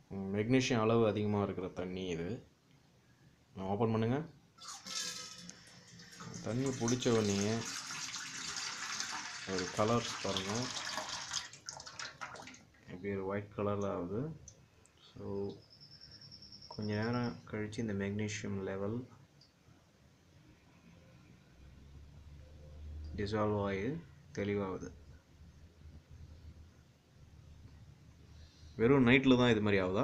magnesium அளவு அதிகமாக இருக்கிற தண்ணி இது ஓப்பன் பண்ணுங்க தண்ணி பிடிச்ச உடனே ஒரு கலர்ஸ் பாருங்கள் இப்படி ஒரு ஒயிட் கலரில் ஆகுது ஸோ கொஞ்ச நேரம் கழித்து இந்த மெக்னீஷியம் லெவல் டிசால்வ் ஆகி தெளிவாகுது வெறும் நைட்டில் தான் இது மாதிரி ஆகுதா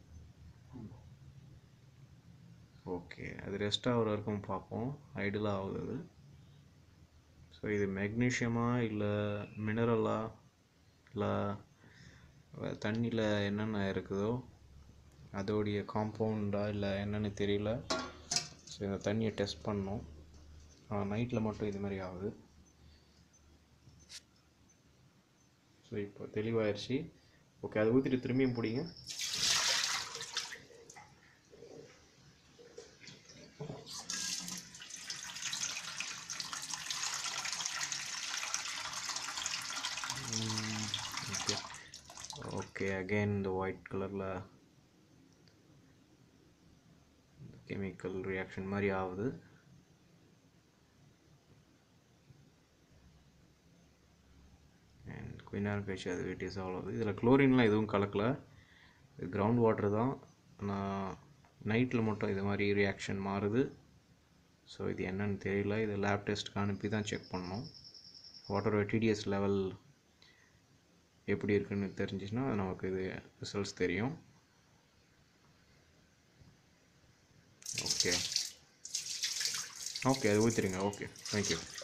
ஓகே அது ரெஸ்ட் ஆகிற வரைக்கும் பார்ப்போம் ஐடியலாக ஆகுது அது ஸோ இது மெக்னீஷியமா இல்லை மினரலா இல்லை தண்ணியில் என்னென்ன இருக்குதோ அதோடைய காம்பவுண்டா இல்லை என்னென்னு தெரியல ஸோ இந்த தண்ணியை டெஸ்ட் பண்ணோம் நைட்டில் மட்டும் இது மாதிரி ஆகுது ஸோ இப்போ தெளிவாயிருச்சு ஓகே அதை ஊற்றிட்டு திரும்பியும் பிடிங்க ஓகே ஓகே அகைன் இந்த ஒயிட் கலரில் கெமிக்கல் ரியாக்ஷன் மாதிரி ஆகுது அண்ட் கொஞ்ச நேரம் கழிச்சு அது டிசால்வ் ஆகுது இதில் குளோரின்லாம் எதுவும் கலக்கலை இது கிரவுண்ட் வாட்டர் தான் நான் நைட்டில் மட்டும் இது மாதிரி ரியாக்ஷன் மாறுது ஸோ இது என்னன்னு தெரியல இது லேப் டெஸ்ட்டுக்கு அனுப்பி தான் செக் பண்ணோம் வாட்டரோட டிடிஎஸ் லெவல் எப்படி இருக்குன்னு தெரிஞ்சிச்சுன்னா நமக்கு இது ரிசல்ட்ஸ் தெரியும் ஓகே ஓகே அது ஊற்றிடுங்க ஓகே தேங்க்யூ